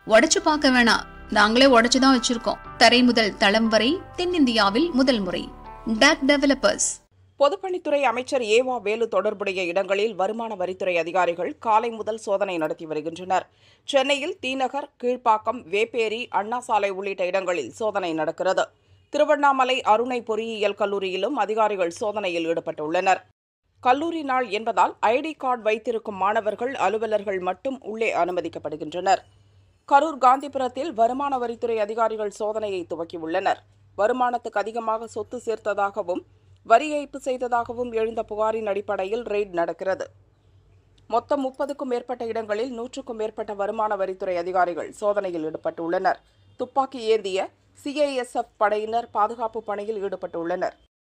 உடைச்சு பார்க்க வேணாம் நாங்களே உடைச்சு தான் வச்சிருக்கோம் தரை முதல் தளம் வரை தென்னிந்தியாவில் முதல் முறை டாக் டெவலப்பர்ஸ் பொதுப்பணித்துறை அமைச்சர் ஏவா வேலு தொடர்புடைய இடங்களில் வருமான வரித்துறை அதிகாரிகள் காலை முதல் சோதனை நடத்தி வருகின்றனர் சென்னையில் தீநகர் கீழ்ப்பாக்கம் வேப்பேரி அண்ணா சாலை உள்ளிட்ட இடங்களில் சோதனை நடக்கிறது திருவண்ணாமலை அருணை பொறியியல் கல்லூரியிலும் அதிகாரிகள் சோதனையில் ஈடுபட்டுள்ளனர் கல்லூரி நாள் என்பதால் ஐடி கார்டு வைத்திருக்கும் மாணவர்கள் அலுவலர்கள் மட்டும் உள்ளே அனுமதிக்கப்படுகின்றனர் கரூர் காந்திபுரத்தில் வருமான வரித்துறை அதிகாரிகள் சோதனையை துவக்கியுள்ளனர் வருமானத்துக்கு அதிகமாக சொத்து சேர்த்ததாகவும் வரி ஏய்ப்பு செய்ததாகவும் எழுந்த புகாரின் அடிப்படையில் ரெய்ட் நடக்கிறது மொத்தம் முப்பதுக்கும் மேற்பட்ட இடங்களில் நூற்றுக்கும் மேற்பட்ட வருமான வரித்துறை அதிகாரிகள் சோதனையில் ஈடுபட்டுள்ளனர் துப்பாக்கி ஏந்திய சிஐஎஸ்எஃப் படையினர் பாதுகாப்பு பணியில் ஈடுபட்டுள்ளனர்